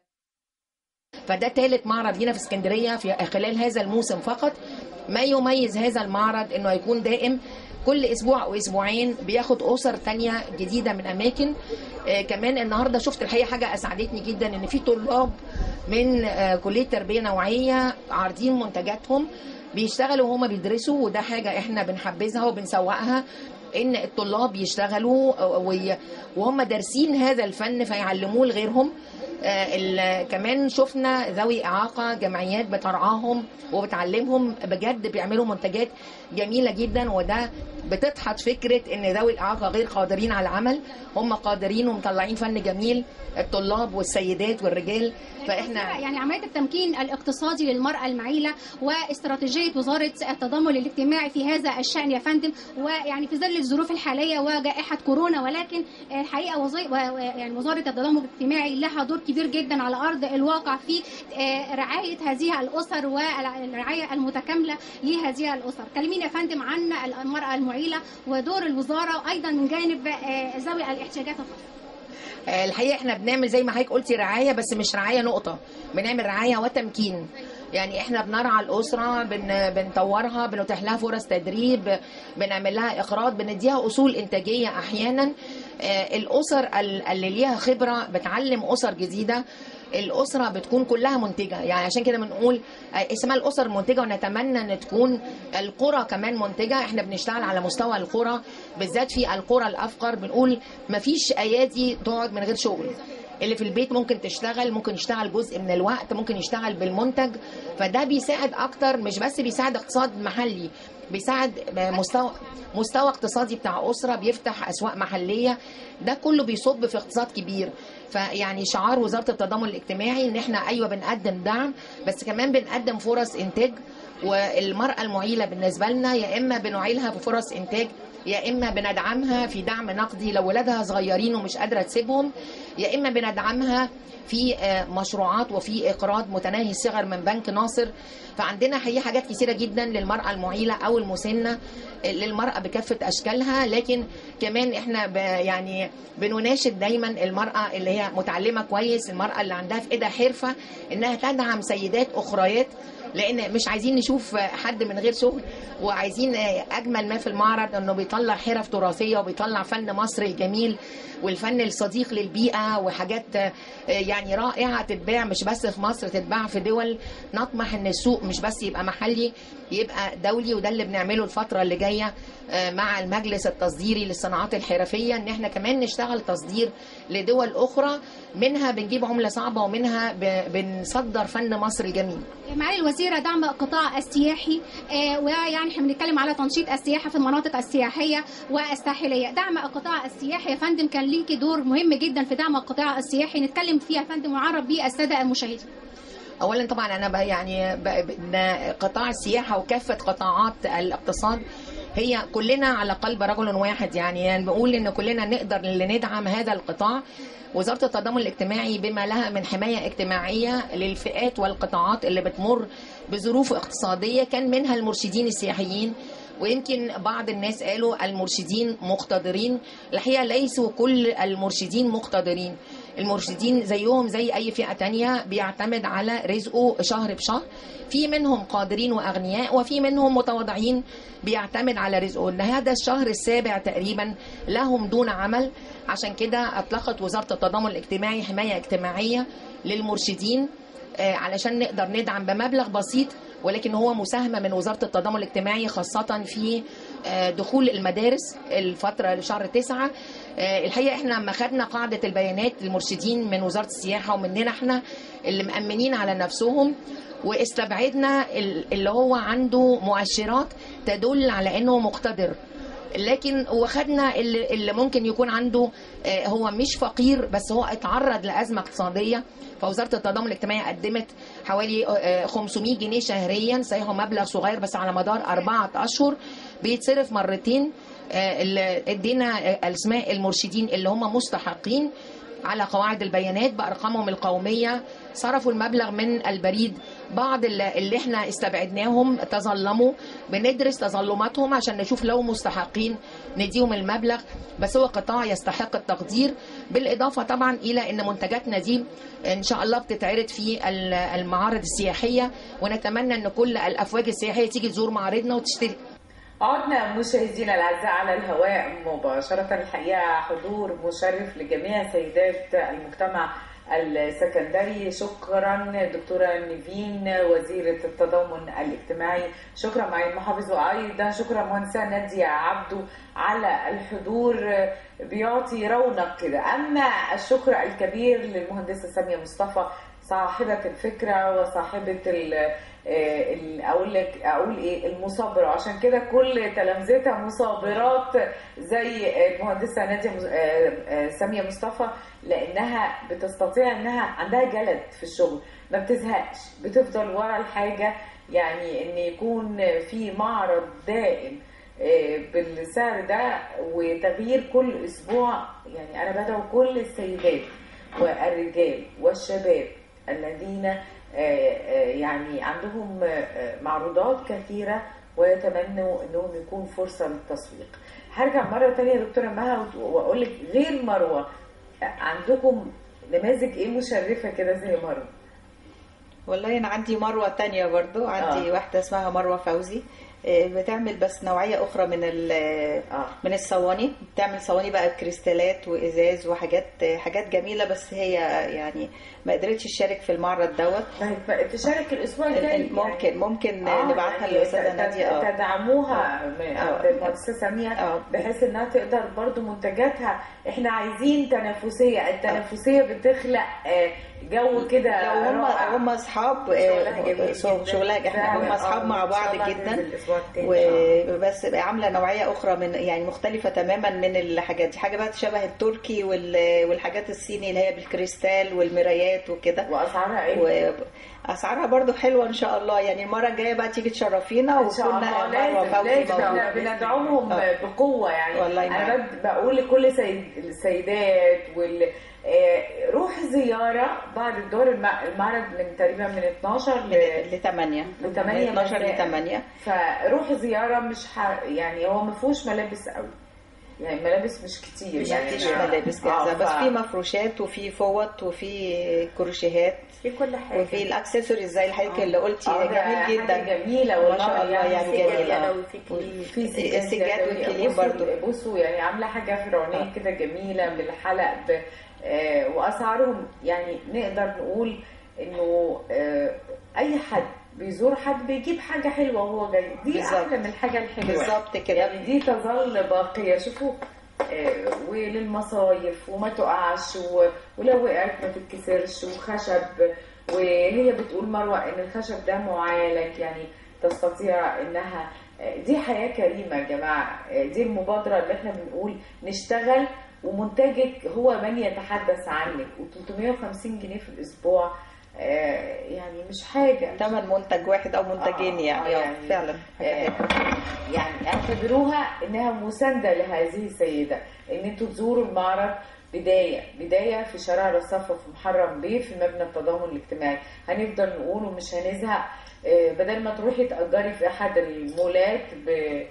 S5: فده ثالث معرض لينا في اسكندريه في خلال هذا الموسم فقط ما يميز هذا المعرض انه يكون دائم كل اسبوع او اسبوعين بياخد اسر تانية جديده من اماكن آه كمان النهارده شفت الحقيقه حاجه اسعدتني جدا ان في طلاب من آه كليه تربيه نوعيه عارضين منتجاتهم بيشتغلوا وهما بيدرسوا وده حاجه احنا بنحبذها وبنسوقها ان الطلاب يشتغلوا وي- وهم دارسين هذا الفن فيعلموه لغيرهم آه، ال- كمان شفنا ذوي إعاقة جمعيات بترعاهم وبتعلمهم بجد بيعملوا منتجات جميلة جدا وده بتدحض فكرة ان ذوي الإعاقة غير قادرين على العمل هم قادرين ومطلعين فن جميل الطلاب والسيدات والرجال فاحنا
S4: يعني عمليه التمكين الاقتصادي للمراه المعيله واستراتيجيه وزاره التضامن الاجتماعي في هذا الشان يا فندم ويعني في ظل الظروف الحاليه وجائحه كورونا ولكن الحقيقه وزي... و- يعني وزاره التضامن الاجتماعي لها دور كبير جدا على ارض الواقع في آه، رعايه هذه الاسر والرعايه المتكامله لهذه الاسر كلميني يا فندم عن المراه المعيله ودور الوزاره وايضا من جانب آه، ذوي الاحتياجات الخاصه
S5: آه، الحقيقه احنا بنعمل زي ما حضرتك قلتي رعايه بس مش رعايه نقطه بنعمل رعايه وتمكين يعني احنا بنرعى الاسره بن بنطورها بنتيح لها فرص تدريب بنعمل لها اقراض بنديها اصول انتاجيه احيانا آه، الاسر ال- اللي ليها خبره بتعلم اسر جديده الاسره بتكون كلها منتجه يعني عشان كده بنقول آه، اسمها الاسر المنتجه ونتمنى ان تكون القرى كمان منتجه احنا بنشتغل على مستوى القرى بالذات في القرى الافقر بنقول مفيش ايادي تقعد من غير شغل اللي في البيت ممكن تشتغل ممكن يشتغل جزء من الوقت ممكن يشتغل بالمنتج فده بيساعد اكتر مش بس بيساعد اقتصاد محلي بيساعد مستوى مستوى اقتصادي بتاع اسره بيفتح اسواق محليه ده كله بيصب في اقتصاد كبير فيعني شعار وزاره التضامن الاجتماعي ان احنا ايوه بنقدم دعم بس كمان بنقدم فرص انتاج والمراه المعيله بالنسبه لنا يا اما بنعيلها بفرص انتاج يا اما بندعمها في دعم نقدي لو ولادها صغيرين ومش قادره تسيبهم يا اما بندعمها في آه، مشروعات وفي اقراض متناهي الصغر من بنك ناصر فعندنا حقيقة حاجات كثيره جدا للمراه المعيله او المسنه آه، للمراه بكافه اشكالها لكن كمان احنا ب يعني بنناشد دايما المراه اللي هي متعلمه كويس المراه اللي عندها في ايدها حرفه انها تدعم سيدات اخريات لان مش عايزين نشوف حد من غير شغل وعايزين اجمل ما في المعرض انه بيطلع حرف تراثيه وبيطلع فن مصر الجميل والفن الصديق للبيئه وحاجات يعني رائعه تتباع مش بس في مصر تتباع في دول نطمح ان السوق مش بس يبقى محلي يبقى دولي وده اللي بنعمله الفتره اللي جايه مع المجلس التصديري للصناعات الحرفيه ان احنا كمان نشتغل تصدير لدول اخرى منها بنجيب عمله صعبه ومنها بنصدر فن مصر الجميل.
S4: معالي الوزيره دعم القطاع السياحي ويعني احنا بنتكلم على تنشيط السياحه في المناطق السياحيه والساحليه، دعم القطاع السياحي يا فندم كان ليكي دور مهم جدا في دعم القطاع السياحي نتكلم فيه يا فندم ونعرف بيه الساده المشاهدين.
S5: اولا طبعا انا يعني قطاع السياحه وكافه قطاعات الاقتصاد هي كلنا على قلب رجل واحد يعني, يعني بقول ان كلنا نقدر اللي ندعم هذا القطاع وزاره التضامن الاجتماعي بما لها من حمايه اجتماعيه للفئات والقطاعات اللي بتمر بظروف اقتصاديه كان منها المرشدين السياحيين ويمكن بعض الناس قالوا المرشدين مقتدرين الحقيقه ليسوا كل المرشدين مقتدرين المرشدين زيهم زي اي فئه تانية بيعتمد على رزقه شهر بشهر في منهم قادرين واغنياء وفي منهم متواضعين بيعتمد على رزقه ان هذا الشهر السابع تقريبا لهم دون عمل عشان كده اطلقت وزاره التضامن الاجتماعي حمايه اجتماعيه للمرشدين علشان نقدر ندعم بمبلغ بسيط ولكن هو مساهمه من وزاره التضامن الاجتماعي خاصه في دخول المدارس الفتره لشهر تسعة الحقيقه احنا لما خدنا قاعده البيانات للمرشدين من وزاره السياحه ومننا احنا اللي مامنين على نفسهم واستبعدنا اللي هو عنده مؤشرات تدل على انه مقتدر لكن وخدنا اللي, اللي ممكن يكون عنده هو مش فقير بس هو اتعرض لازمه اقتصاديه فوزاره التضامن الاجتماعي قدمت حوالي 500 جنيه شهريا صحيح هو مبلغ صغير بس على مدار اربعه اشهر بيتصرف مرتين ادينا اسماء المرشدين اللي هم مستحقين على قواعد البيانات بارقامهم القوميه صرفوا المبلغ من البريد بعض اللي احنا استبعدناهم تظلموا بندرس تظلماتهم عشان نشوف لو مستحقين نديهم المبلغ بس هو قطاع يستحق التقدير بالاضافه طبعا الى ان منتجاتنا دي ان شاء الله بتتعرض في المعارض السياحيه ونتمنى ان كل الافواج السياحيه تيجي تزور معارضنا وتشتري
S1: عدنا مشاهدينا الاعزاء على الهواء مباشره الحقيقه حضور مشرف لجميع سيدات المجتمع السكندري شكرا دكتورة نيفين وزيرة التضامن الاجتماعي شكرا معي المحافظ وأيضا شكرا مهندسة نادية عبدو على الحضور بيعطي رونق كده أما الشكر الكبير للمهندسة سامية مصطفى صاحبة الفكرة وصاحبة ال اقول لك اقول ايه المصابره عشان كده كل تلامذتها مصابرات زي المهندسه ناديه ساميه مصطفى لانها بتستطيع انها عندها جلد في الشغل ما بتزهقش بتفضل ورا الحاجه يعني ان يكون في معرض دائم بالسعر ده وتغيير كل اسبوع يعني انا بدعو كل السيدات والرجال والشباب الذين يعني عندهم معروضات كثيرة ويتمنوا انهم يكون فرصة للتسويق هرجع مرة تانية يا دكتورة مها واقول لك غير مروة عندكم نماذج ايه مشرفة كده زي مروة
S2: والله انا عندي مروة تانية برضو عندي آه. واحدة اسمها مروة فوزي بتعمل بس نوعيه اخرى من آه. من الصواني بتعمل صواني بقى كريستالات وازاز وحاجات حاجات جميله بس هي يعني ما قدرتش تشارك في المعرض دوت
S1: طيب تشارك الاسبوع الجاي
S2: ممكن يعني ممكن آه نبعتها يعني للاستاذه ناديه
S1: اه تدعموها آه. المؤسسه ساميه آه. بحيث انها تقدر برضو منتجاتها احنا عايزين تنافسيه التنافسيه بتخلق جو كده
S2: هم هم اصحاب شغلها احنا هم اصحاب مع بعض جدا وبس عامله نوعيه اخرى من يعني مختلفه تماما من الحاجات دي حاجه بقى شبه التركي والحاجات الصيني اللي هي بالكريستال والمرايات وكده
S1: واسعارها ايه؟
S2: اسعارها برضو حلوه ان شاء الله يعني المره الجايه بقى تيجي تشرفينا
S1: وكنا مروه فوزي بندعمهم آه. بقوه يعني والله انا بقول لكل سيد السيدات وال روح زيارة بعد الدور المعرض من تقريبا من 12
S2: ل 8
S1: ل 8
S2: 12 ل 8
S1: فروح زيارة مش ح... يعني هو ما فيهوش ملابس قوي يعني ملابس مش كتير
S3: مش
S1: يعني
S2: مفيش
S1: أنا-
S2: ملابس
S1: آه،
S2: جاهزه بس
S1: ف-
S2: في مفروشات وفي فوط وفي كروشيهات
S3: في كل حاجه
S2: وفي الاكسسوارز زي الحاجه اللي قلتي
S1: آه، ده
S2: جميل
S1: حاجة
S2: جدا
S1: جميله
S2: ما
S1: والله
S2: شاء الله يعني
S3: في
S2: جميل
S3: جميلة
S2: آه.
S3: وفي كليب.
S1: في سجاد
S2: السجاد
S1: يدوية.
S2: والكليب
S1: بصوا-
S2: برضو
S1: بصوا يعني عامله حاجه فرعونيه
S2: آه.
S1: كده جميله بالحلق ب... آه واسعارهم يعني نقدر نقول انه آه اي حد بيزور حد بيجيب حاجه حلوه وهو جاي دي
S2: بالظبط.
S1: احلى من الحاجه الحلوه
S2: بالظبط كده
S1: يعني دي تظل باقيه شوفوا آه، وللمصايف وما تقعش و... ولو وقعت ما تتكسرش وخشب وهي بتقول مروه ان الخشب ده معالج يعني تستطيع انها آه، دي حياه كريمه يا جماعه آه، دي المبادره اللي احنا بنقول نشتغل ومنتجك هو من يتحدث عنك و350 جنيه في الاسبوع آه، يعني مش حاجه
S2: تمن منتج واحد او منتجين
S1: آه،
S2: يعني,
S1: آه،
S2: آه
S1: يعني-
S2: فعلا حاجة
S1: آه،
S2: حلوة.
S1: يعني اعتبروها انها مسانده لهذه السيده ان انتوا تزوروا المعرض بدايه بدايه في شارع رصافه في محرم بيه في مبنى التضامن الاجتماعي هنفضل نقول ومش هنزهق آه، بدل ما تروحي تاجري في احد المولات ب-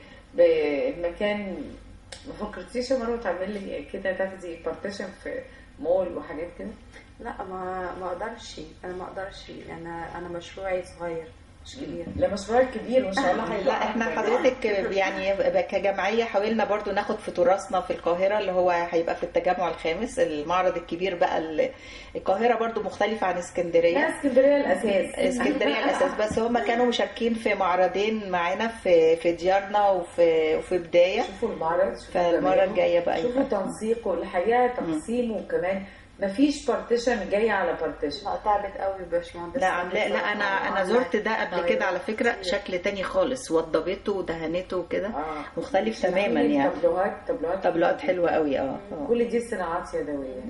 S1: بمكان ما فكرتيش يا مروه تعملي لي كده تاخدي بارتيشن في مول وحاجات كده
S3: لا ما ما اقدرش انا ما اقدرش انا انا مشروعي صغير مش كبير
S1: لا مشروع كبير وان شاء الله هيبقى
S2: لا احنا
S1: أكبر.
S2: حضرتك يعني كجمعيه حاولنا برضو ناخد في تراثنا في القاهره اللي هو هيبقى في التجمع الخامس المعرض الكبير بقى ال- القاهره برضو مختلفه عن
S1: لا
S2: اسكندريه
S1: اسكندريه الاساس
S2: اسكندريه الاساس بس هم كانوا مشاركين في معرضين معانا في في ديارنا وفي وفي بدايه
S1: شوفوا المعرض شوفوا
S2: فالمرة
S1: جماله.
S2: الجاية بقى
S1: شوفوا
S2: يبقى.
S1: تنسيقه الحقيقه تقسيمه وكمان مفيش بارتيشن جاي على بارتيشن
S3: لا تعبت قوي يا باشمهندس
S2: لا عاملاه لا انا انا زرت ده قبل كده على فكره شكل تاني خالص وضبته ودهنته وكده
S1: اه
S2: مختلف
S1: مش
S2: تماما
S1: عاملين
S2: يعني
S1: تابلوهات تابلوهات
S2: طبلات حلوه قوي اه آه.
S1: كل دي صناعات يدويه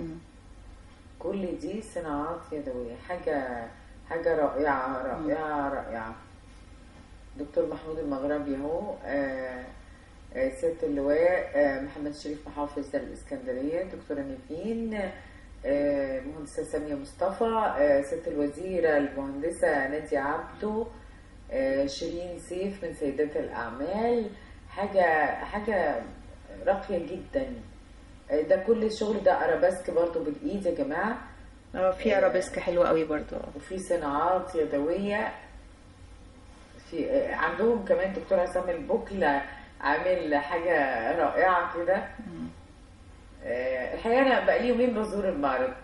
S1: كل دي صناعات يدويه حاجه حاجه رائعه رائعه رائعه دكتور محمود المغربي اهو آه، آه، سيادة اللواء آه، محمد شريف محافظ دار الإسكندرية دكتورة نيفين آه، مهندسة سامية مصطفى آه، سيادة الوزيرة المهندسة نادية عبده آه، شيرين سيف من سيدات الأعمال حاجة حاجة راقية جدا آه، ده كل الشغل ده أرابيسك برضو بالإيد يا جماعة
S2: اه في ارابيسك حلوه قوي برضو آه.
S1: وفي صناعات يدوية في آه، عندهم كمان دكتور عصام البكلة عامل حاجة رائعة كده آه، الحقيقة أنا بقالي يومين بزور المعرض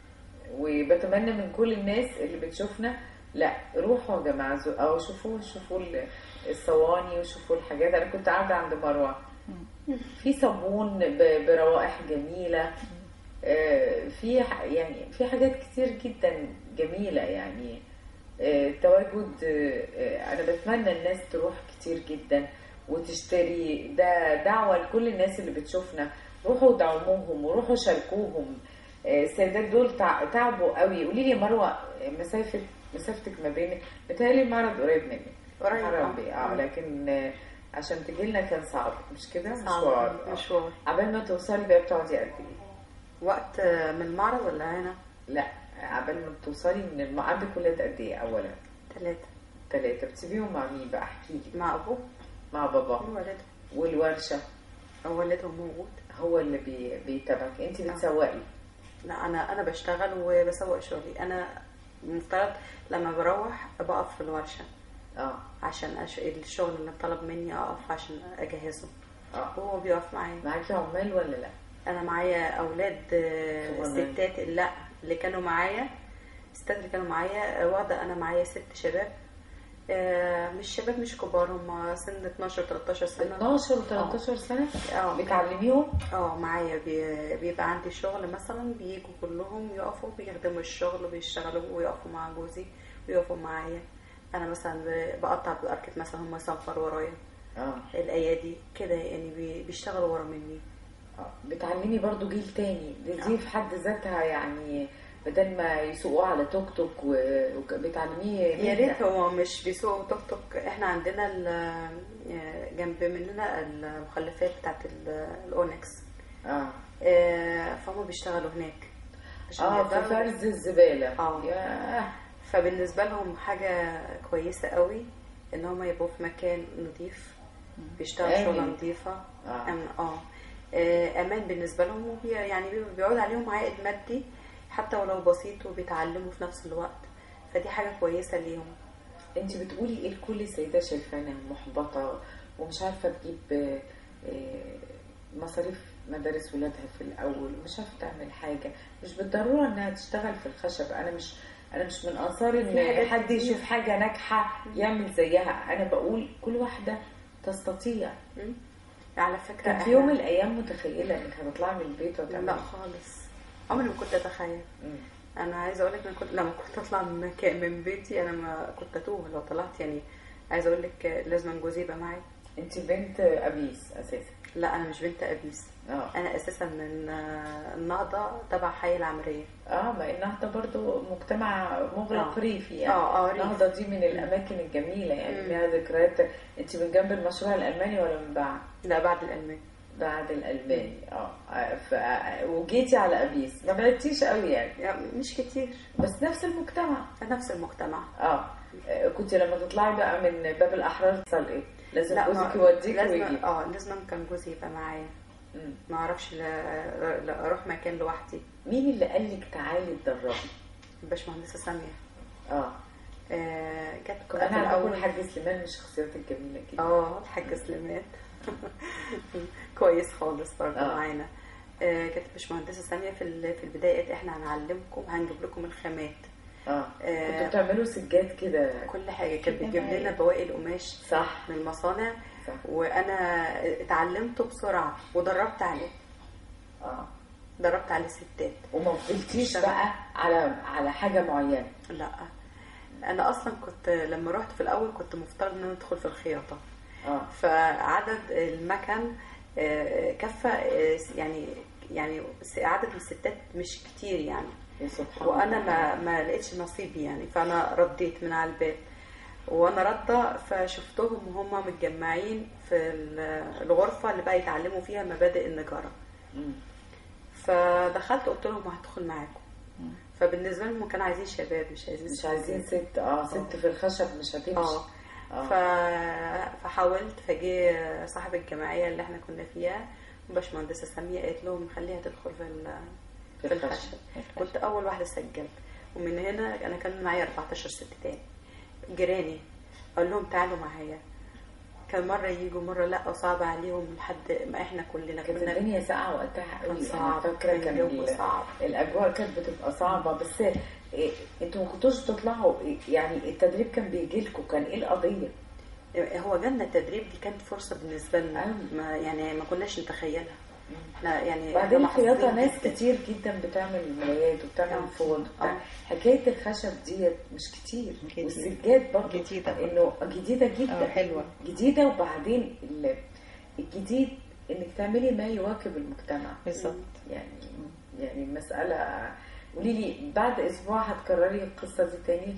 S1: وبتمنى من كل الناس اللي بتشوفنا لا روحوا يا جماعة زو- أو شوفوا شوفوا ال- الصواني وشوفوا الحاجات أنا كنت قاعدة عند مروة في صابون ب- بروائح جميلة آه، في ح- يعني في حاجات كتير جدا جميلة يعني آه، تواجد آه، آه، أنا بتمنى الناس تروح كتير جدا وتشتري ده دعوة لكل الناس اللي بتشوفنا روحوا دعموهم وروحوا شاركوهم آه، السيدات دول تع- تعبوا قوي قولي لي يا مروة آه، مسافة مسافتك ما بينك بتهيألي المعرض قريب منك
S3: قريب،
S1: حرام
S3: آه.
S1: بيه. اه لكن آه، عشان تجي لنا كان صعب مش كده
S3: صعب
S1: مشوار آه.
S3: مشوار
S1: عبال ما توصلي بقى بتقعدي قد ايه؟
S3: وقت آه، من المعرض ولا هنا
S1: لا عبال ما بتوصلي من المعرض كلها قد ايه اولا؟
S3: ثلاثة
S1: ثلاثة بتسيبيهم مع مين بقى احكي لي
S3: مع أبوه
S1: مع بابا
S3: والده
S1: والورشة
S3: والده موجود
S1: هو اللي بي... بيتابعك انت بتسوقي
S3: لا أنا أنا بشتغل وبسوق شغلي أنا المفترض لما بروح بقف في الورشة
S1: اه
S3: عشان أش... الشغل اللي طلب مني أقف عشان أجهزه
S1: اه
S3: وهو بيقف معايا
S1: معاكي عمال ولا لا؟
S3: انا معايا اولاد آه،
S1: صغننين.
S3: ستات لا اللي كانوا معايا الستات اللي كانوا معايا آه، واخده انا معايا ست شباب آه، مش شباب مش كبار هم سن 12 13 سنه
S1: 12 و 13 سنة
S3: اه
S1: بتعلميهم؟
S3: اه معايا بي- بيبقى عندي شغل مثلا بيجوا كلهم يقفوا بيخدموا الشغل وبيشتغلوا ويقفوا مع جوزي ويقفوا معايا انا مثلا ب- بقطع بالاركت مثلا هم يصنفروا ورايا
S1: اه
S3: الايادي كده يعني بي- بيشتغلوا ورا مني
S1: آه. بتعلمي برضو جيل تاني دي, دي في حد ذاتها يعني بدل ما يسوقوا على توك توك و- وبتعلميه
S3: يا ريت هو مش بيسوقوا توك توك احنا عندنا ال- جنب مننا المخلفات بتاعت ال- الاونكس
S1: اه
S3: آه، فهم بيشتغلوا هناك عشان
S1: اه في
S3: يقدروا-
S1: فرز الزبالة
S3: آه.
S1: ياه
S3: فبالنسبة لهم حاجة كويسة قوي ان هم يبقوا في مكان نظيف بيشتغلوا
S1: آمن.
S3: شغلة نظيفة
S1: آه.
S3: أمن اه آه، امان بالنسبه لهم وبي يعني بي- بيعود عليهم عائد مادي حتى ولو بسيط وبيتعلموا في نفس الوقت فدي حاجه كويسه ليهم
S1: انت بتقولي ايه لكل السيدة شايفانا محبطة ومش عارفة تجيب آه، آه، مصاريف مدارس ولادها في الأول ومش عارفة تعمل حاجة مش بالضرورة إنها تشتغل في الخشب أنا مش أنا مش من أنصار
S3: في
S1: إن
S3: حاجات
S1: حد
S3: كتير.
S1: يشوف حاجة ناجحة يعمل زيها أنا بقول كل واحدة تستطيع
S3: م? على فكره
S1: كان في
S3: إحنا-
S1: يوم من الأيام متخيلة إنك هتطلعي من البيت وتعملي
S3: لا خالص عمري ما كنت اتخيل
S1: مم.
S3: انا عايزه اقول لك انا كنت لما كنت اطلع من مكان من بيتي انا ما كنت اتوه لو طلعت يعني عايزه اقول لك لازم جوزي يبقى معايا
S1: أنت بنت أبيس أساسا
S3: لا انا مش بنت ابيس
S1: اه
S3: انا اساسا من آه، النهضه تبع حي العمريه
S1: اه ما النهضة برضو مجتمع مغلق
S3: آه.
S1: ريفي يعني
S3: اه اه ريف.
S1: النهضة دي من الأماكن الجميلة يعني
S3: مم.
S1: لها ذكريات أنت من جنب المشروع الألماني ولا من بعد؟
S3: لا بعد الالمان
S1: بعد الألماني اه ف... وجيتي على أبيس ما بعدتيش قوي يعني
S3: يعني مش كتير
S1: بس نفس المجتمع
S3: نفس المجتمع
S1: اه كنت لما تطلعي بقى من باب الأحرار تصل إيه؟ لازم
S3: لا
S1: جوزك
S3: ما-
S1: يوديك
S3: لازم
S1: ويجي
S3: اه لازم كان جوزي يبقى معايا
S1: مم.
S3: ما اعرفش لا, لا اروح مكان لوحدي
S1: مين اللي قال لك تعالي اتدربي؟
S3: الباشمهندسه ساميه
S1: اه
S3: آه كانت كنا في
S1: أنا بقول
S3: الاول
S1: حاج سليمان من الشخصيات الجميلة جدا
S3: اه الحاج سليمان كويس خالص برضه
S1: آه.
S3: معانا آه، كانت باشمهندسه ساميه في ال- في البدايه احنا هنعلمكم هنجيب لكم الخامات
S1: اه
S3: آه.
S1: كنتوا بتعملوا سجاد كده
S3: كل حاجه كانت
S2: كده
S3: بتجيب لنا
S2: معايا.
S3: بواقي القماش
S1: صح
S3: من المصانع
S1: صح
S3: وانا اتعلمته بسرعه ودربت عليه
S1: اه
S3: دربت عليه ستات
S1: وما فضلتيش
S3: اشتغل.
S1: بقى على على حاجه معينه
S3: لا انا اصلا كنت لما رحت في الاول كنت مفترض ان انا ادخل في الخياطه
S1: اه
S3: فعدد المكن آه، كفى آه، يعني يعني عدد الستات مش كتير يعني
S1: يا سبحان
S3: وانا
S1: الله.
S3: ما ما لقيتش نصيبي يعني فانا رديت من على الباب وانا رده فشفتهم وهم متجمعين في ال- الغرفه اللي بقى يتعلموا فيها مبادئ النجاره
S1: مم.
S3: فدخلت قلت لهم هدخل معاكم فبالنسبه لهم كانوا عايزين شباب مش عايزين
S1: مش عايزين ست اه ست في الخشب مش هتمشي
S3: اه
S1: آه.
S3: ف... فحاولت فجه صاحب الجمعيه اللي احنا كنا فيها باشمهندسه ساميه قالت لهم خليها تدخل في ال...
S1: في
S3: في
S1: الخشب.
S3: الخشب كنت اول واحده سجلت ومن هنا انا كان معايا 14 ست تاني جيراني اقول لهم تعالوا معايا كان مره يجوا مره لا وصعب عليهم لحد ما احنا كلنا
S1: كانت
S3: كنا
S1: الدنيا ساقعه وقتها قوي
S3: كان
S1: انا
S3: صعب
S1: فاكره
S3: كان
S1: كان
S3: الجو
S1: ال-
S3: صعب
S1: الاجواء كانت بتبقى صعبه بس إيه انتوا ما كنتوش بتطلعوا إيه، يعني التدريب كان بيجي لكم كان ايه القضيه؟
S3: هو جالنا التدريب دي كانت فرصه بالنسبه لنا
S1: أوي.
S3: ما يعني ما كناش نتخيلها احنا يعني
S1: بعدين
S3: إحنا
S1: الخياطه
S3: محظوظين
S1: ناس
S3: جداً.
S1: كتير جدا بتعمل ملايات وبتعمل
S3: آه.
S1: فوط وبتاع
S3: آه.
S1: حكايه الخشب ديت مش كتير
S2: كتير.
S1: والسجاد برضه
S2: جديدة برضه.
S1: انه جديده جدا
S2: آه، حلوة.
S1: جديده وبعدين ال- الجديد انك تعملي ما يواكب المجتمع
S2: بالظبط
S1: يعني يعني المسألة قولي لي بعد أسبوع هتكرري القصة دي تاني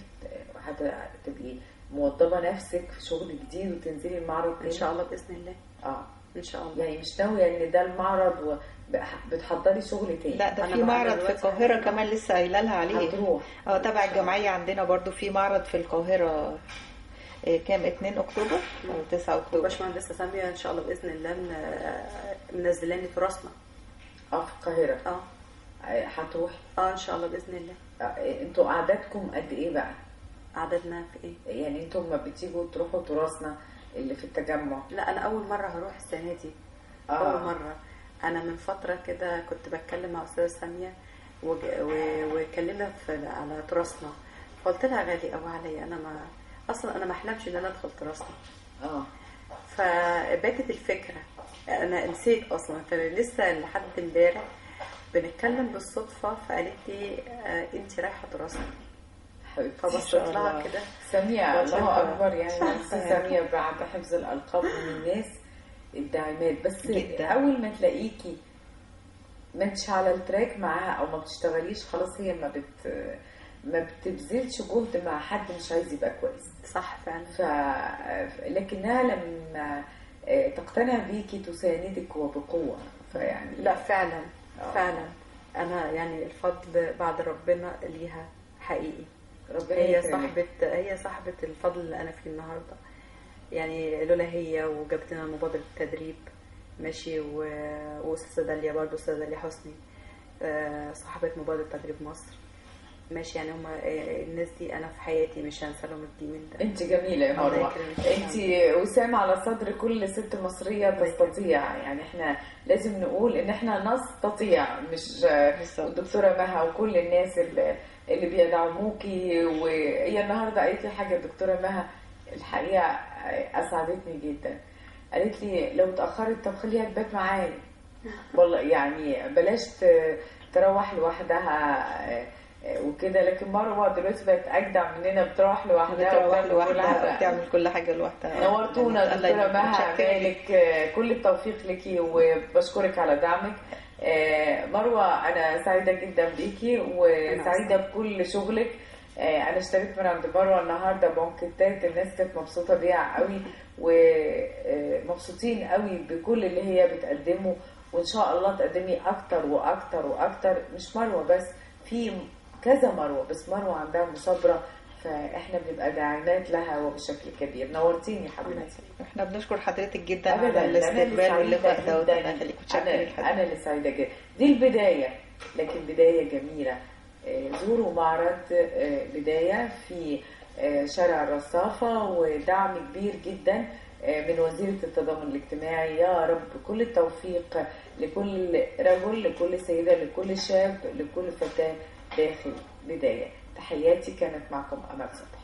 S1: هتبقي موظفة نفسك في شغل جديد وتنزلي المعرض تاني
S3: ان شاء الله باذن الله
S1: اه
S3: ان شاء الله
S1: يعني مش ناوية إن ده المعرض وبتحضري شغل تاني
S2: لا ده
S3: أنا
S2: في
S3: بقى
S2: معرض في
S3: دلوقتي
S2: القاهرة
S3: هروح.
S2: كمان لسه قايله لها عليه
S1: هتروح
S2: اه تبع الجمعية عندنا برضو في معرض في القاهرة آه، كام 2 اكتوبر او 9 اكتوبر
S3: باشمهندسة سامية ان شاء الله باذن الله من- منزلاني تراثنا
S1: اه في القاهرة
S3: اه
S1: آه، هتروحي
S3: اه ان شاء الله باذن الله
S1: آه، انتوا قعدتكم قد ايه بقى؟
S3: عددنا في ايه
S1: يعني انتوا ما بتيجوا تروحوا تراثنا اللي في التجمع
S3: لا انا اول مره هروح السنه دي
S1: آه.
S3: اول مره انا من فتره كده كنت بتكلم مع استاذه ساميه وج- و- وكلمنا في على تراثنا فقلت لها غالي قوي عليا انا ما اصلا انا ما احلمش ان انا ادخل تراثنا
S1: اه
S3: فباتت الفكره انا نسيت اصلا فلسه لحد امبارح بنتكلم بالصدفه فقالت لي آه انت رايحه تراثنا
S1: حبيبتي
S3: فبصيت
S2: شاء
S3: لها
S2: الله.
S3: كده
S1: سامية
S3: بصراحة.
S1: الله أكبر يعني نفسي سامية بعد حفظ الألقاب من الناس الداعمات بس
S2: جدا.
S1: أول ما تلاقيكي ما انتش على التراك معاها أو ما بتشتغليش خلاص هي ما بت ما بتبذلش جهد مع حد مش عايز يبقى كويس
S3: صح فعلا
S1: ف... لكنها لما آه، تقتنع بيكي تساندك وبقوة فيعني
S3: لا فعلا
S1: آه.
S3: فعلا انا يعني الفضل بعد ربنا ليها حقيقي
S1: ربنا
S3: هي
S1: يكرمك.
S3: صاحبة هي صاحبة الفضل اللي أنا فيه النهاردة يعني لولا هي وجابت لنا مبادرة التدريب ماشي و- واستاذه داليا برضو استاذه داليا حسني آه، صاحبه مبادره تدريب مصر ماشي يعني هم الناس دي انا في حياتي مش هنسى لهم الجميل ده
S1: انت جميلة يا
S3: الله
S1: مروة
S3: يكرمك.
S1: انت وسام على صدر كل ست مصرية تستطيع يعني احنا لازم نقول ان احنا نستطيع مش
S2: بالظبط.
S1: الدكتورة مها وكل الناس اللي, اللي بيدعموكي وهي النهاردة قالت لي حاجة الدكتورة مها الحقيقة اسعدتني جدا قالت لي لو اتأخرت طب خليها تبات معايا والله يعني بلاش ت- تروح لوحدها آه، آه، وكده لكن مروه دلوقتي بقت اجدع مننا بتروح لوحدها
S2: بتروح
S1: وبتعمل كل
S2: لوحدها
S1: حاجة.
S2: وبتعمل كل حاجه لوحدها
S1: نورتونا
S2: الله
S1: دكتوره
S2: يبارك.
S1: مها
S2: متشكرة
S1: مالك آه، كل التوفيق ليكي وبشكرك على دعمك آه، مروه انا سعيده جدا بيكي وسعيده بكل شغلك آه، انا اشتريت من عند مروه النهارده بونكتات الناس كانت مبسوطه بيها قوي ومبسوطين قوي بكل اللي هي بتقدمه وان شاء الله تقدمي اكتر واكتر واكتر مش مروه بس في كذا مروه بس مروه عندها مثابره فاحنا بنبقى داعمات لها وبشكل كبير نورتيني حبيبتي
S2: احنا بنشكر حضرتك جدا
S1: أبداً،
S2: على
S1: ده أنا اللي
S2: الاستقبال واللقاء
S1: سعيدة
S2: دوت
S1: جداً.
S2: الله يخليك متشكرة
S1: أنا,
S2: لحضرتك.
S1: أنا اللي سعيدة جدا دي البداية لكن بداية جميلة آه، زوروا معرض آه، بداية في آه، شارع الرصافة ودعم كبير جدا آه، من وزيرة التضامن الاجتماعي يا رب كل التوفيق لكل رجل لكل سيدة لكل شاب لكل فتاة داخل بداية تحياتي كانت معكم أمل صبحي